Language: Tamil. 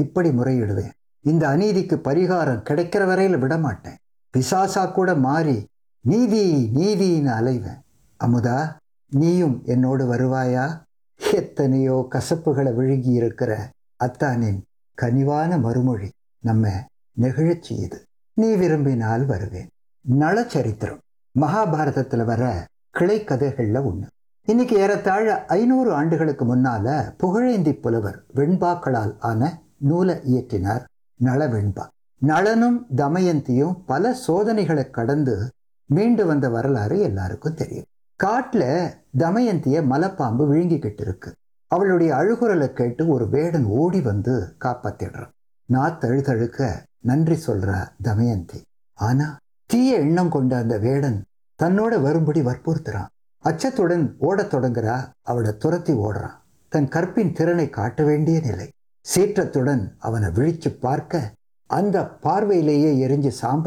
இப்படி முறையிடுவேன் இந்த அநீதிக்கு பரிகாரம் கிடைக்கிற வரையில விட மாட்டேன் பிசாசா கூட மாறி நீதி நீதின்னு அலைவேன் அமுதா நீயும் என்னோடு வருவாயா எத்தனையோ கசப்புகளை விழுங்கி இருக்கிற அத்தானின் கனிவான மறுமொழி நம்ம நெகிழச் செய்யுது நீ விரும்பினால் வருவேன் நளச்சரித்திரம் மகாபாரதத்துல வர கிளை கதைகள்ல ஒண்ணு இன்னைக்கு ஏறத்தாழ ஐநூறு ஆண்டுகளுக்கு முன்னால புகழேந்தி புலவர் வெண்பாக்களால் ஆன நூலை இயற்றினார் நள வெண்பா நளனும் தமயந்தியும் பல சோதனைகளை கடந்து மீண்டு வந்த வரலாறு எல்லாருக்கும் தெரியும் காட்டுல தமயந்திய மலைப்பாம்பு விழுங்கிக்கிட்டு இருக்கு அவளுடைய அழுகுரலை கேட்டு ஒரு வேடன் ஓடி வந்து காப்பாத்திடுறான் நான் தழுதழுக்க நன்றி சொல்றா தமயந்தி ஆனா தீய எண்ணம் கொண்ட அந்த வேடன் தன்னோட வரும்படி வற்புறுத்துறான் அச்சத்துடன் ஓடத் தொடங்குறா அவளை துரத்தி ஓடுறான் தன் கற்பின் திறனை காட்ட வேண்டிய நிலை சீற்றத்துடன் அவனை விழிச்சு பார்க்க அந்த பார்வையிலேயே எரிஞ்சு சாம்பல்